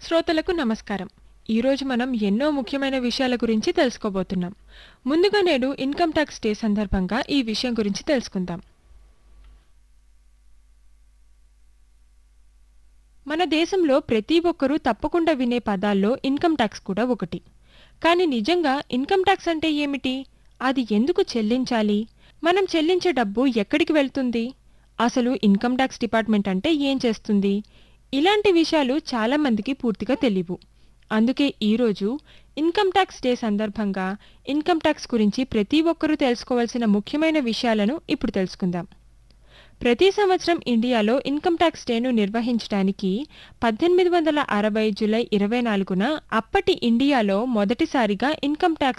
శ్రోతలకు నమస్కారం ఈరోజు మనం ఎన్నో ముఖ్యమైన విషయాల గురించి తెలుసుకోబోతున్నాం ముందుగా నేడు ఇన్కమ్ ట్యాక్స్ డే సందర్భంగా ఈ విషయం గురించి తెలుసుకుందాం మన దేశంలో ప్రతి ఒక్కరూ తప్పకుండా వినే పదాల్లో ఇన్కమ్ ట్యాక్స్ కూడా ఒకటి కానీ నిజంగా ఇన్కమ్ ట్యాక్స్ అంటే ఏమిటి అది ఎందుకు చెల్లించాలి మనం చెల్లించే డబ్బు ఎక్కడికి వెళ్తుంది అసలు ఇన్కమ్ ట్యాక్స్ డిపార్ట్మెంట్ అంటే ఏం చేస్తుంది ఇలాంటి విషయాలు చాలా మందికి పూర్తిగా తెలియవు అందుకే ఈరోజు ఇన్కమ్ ట్యాక్స్ డే సందర్భంగా ఇన్కమ్ ట్యాక్స్ గురించి ప్రతి ఒక్కరూ తెలుసుకోవాల్సిన ముఖ్యమైన విషయాలను ఇప్పుడు తెలుసుకుందాం ప్రతి సంవత్సరం ఇండియాలో ఇన్కమ్ ట్యాక్స్ డేను నిర్వహించడానికి పద్దెనిమిది వందల అరవై జూలై ఇరవై నాలుగున అప్పటి ఇండియాలో మొదటిసారిగా ఇన్కమ్ ట్యాక్స్